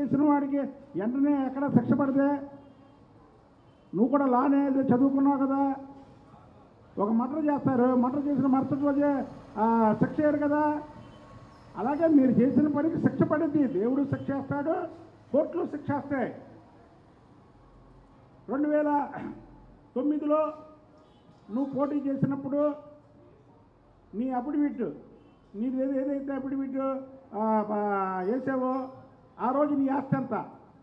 చేసిన వాడికి వెంటనే ఎక్కడ శిక్ష పడితే నువ్వు కూడా లానే చదువుకున్నావు కదా ఒక మర్డర్ చేస్తారు మర్డర్ చేసిన మరుసటి రోజే ఆ, శిక్ష వేయరు కదా అలాగే మీరు చేసిన పనికి శిక్ష పడింది దేవుడు శిక్ష వేస్తాడు కోర్టులు శిక్ష వేస్తాయి రెండు వేల తొమ్మిదిలో నువ్వు పోటీ చేసినప్పుడు నీ అఫిడవిట్ నీది ఏది ఏదైతే అఫిడవిట్ వేసావో ఆ రోజు నీ ఆస్తి ఎంత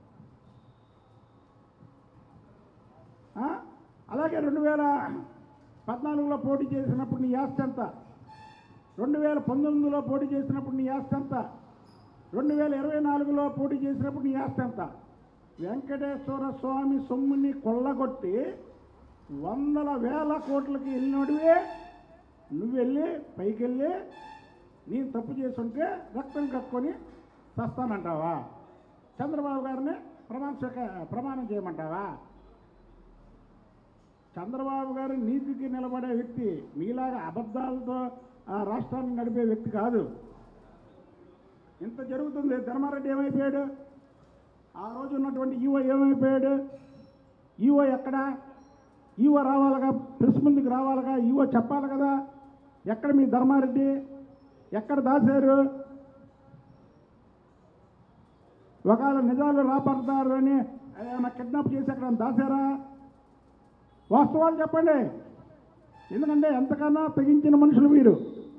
ఆ? అలాగే రెండు వేల పద్నాలుగులో పోటీ చేసినప్పుడు నీ ఆస్తి ఎంత రెండు వేల పంతొమ్మిదిలో పోటీ చేసినప్పుడు నీ ఆస్తి ఎంత రెండు వేల ఇరవై నాలుగులో పోటీ చేసినప్పుడు నీ ఆస్తి ఎంత వెంకటేశ్వర స్వామి సొమ్ముని కొల్లగొట్టి వందల వేల కోట్లకి వెళ్ళినడివే నువ్వు వెళ్ళి పైకి వెళ్ళి నేను తప్పు చేసుంటే రక్తం కక్కుని చస్తానంటావా చంద్రబాబు గారిని ప్రమాణ స్వీక- ప్రమాణం చేయమంటావా చంద్రబాబు గారు నీతికి నిలబడే వ్యక్తి మీలాగా అబద్ధాలతో ఆ రాష్ట్రాన్ని నడిపే వ్యక్తి కాదు ఇంత జరుగుతుంది ధర్మారెడ్డి ఏమైపోయాడు ఆ రోజు ఉన్నటువంటి ఈవో ఏమైపోయాడు ఈవో ఎక్కడ ఈవో రావాలిగా ప్రెస్ ముందుకు రావాలిగా ఈవో చెప్పాలి కదా ఎక్కడ మీ ధర్మారెడ్డి ఎక్కడ దాచారు ఒకవేళ నిజాలు రాపడతారు అని ఏమైనా కిడ్నాప్ చేసి అక్కడ దాచారా వాస్తవాలు చెప్పండి ఎందుకంటే ఎంతకన్నా తెగించిన మనుషులు మీరు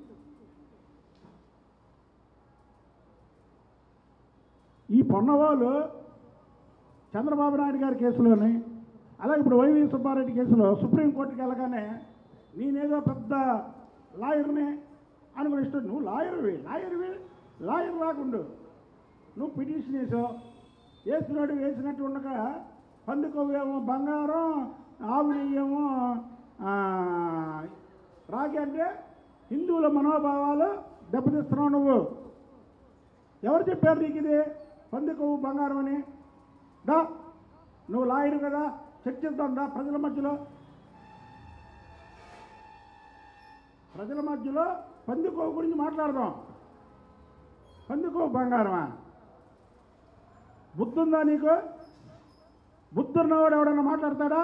ఈ పొన్నవాళ్ళు చంద్రబాబు నాయుడు గారి కేసులోని అలాగే ఇప్పుడు వైవి సుబ్బారెడ్డి కేసులో సుప్రీంకోర్టుకి వెళ్ళగానే నేనేదో పెద్ద లాయర్ని అనుకుని ఇష్టం నువ్వు లాయర్వి లాయర్వి లాయర్ రాకుండు నువ్వు పిటిషన్ వేసావు వేసినాడు వేసినట్టు ఉండగా పందుకోవేమో బంగారం ఆవు నెయ్యేమో ఆ, రాగి అంటే హిందువుల మనోభావాలు దెబ్బతీస్తున్నావు నువ్వు ఎవరు చెప్పారు నీకు ఇది పందుకోవు బంగారం అని దా నువ్వు లాయరు కదా చర్చిద్దాం దా ప్రజల మధ్యలో ప్రజల మధ్యలో పందుకోవు గురించి మాట్లాడదాం పందుకోవు బంగారమా బుద్ధుందా నీకు బుద్ధున్నవాడు ఎవడన్నా మాట్లాడతాడా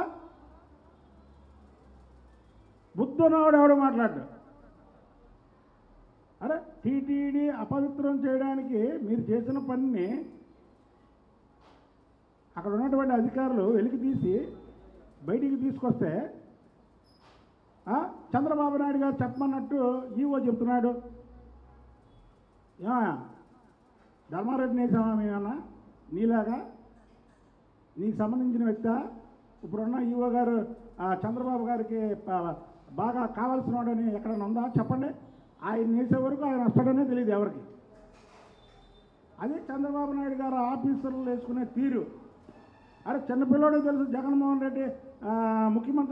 బుద్ధున్నవాడు ఎవడు మాట్లాడు అరే టీటీడీ అపవిత్రం చేయడానికి మీరు చేసిన పనిని అక్కడ ఉన్నటువంటి అధికారులు వెలికి తీసి బయటికి తీసుకొస్తే ఆ, చంద్రబాబు నాయుడు గారు చెప్పమన్నట్టు ఈవో చెప్తున్నాడు ఏమా ధర్మారెడ్డి వేసామా మేమన్నా నీలాగా నీకు సంబంధించిన వ్యక్తి ఇప్పుడున్న ఈవో గారు ఆ, చంద్రబాబు గారికి ప- బాగా కావాల్సిన వాడని ఎక్కడైనా ఉందా చెప్పండి ఆయన వేసే వరకు ఆయన వస్తాడనే తెలియదు ఎవరికి అదే చంద్రబాబు నాయుడు గారు ఆఫీసర్లు వేసుకునే తీరు అరే చిన్నపిల్లోడే తెలుసు జగన్మోహన్ రెడ్డి ఆ, ముఖ్యమంత్రి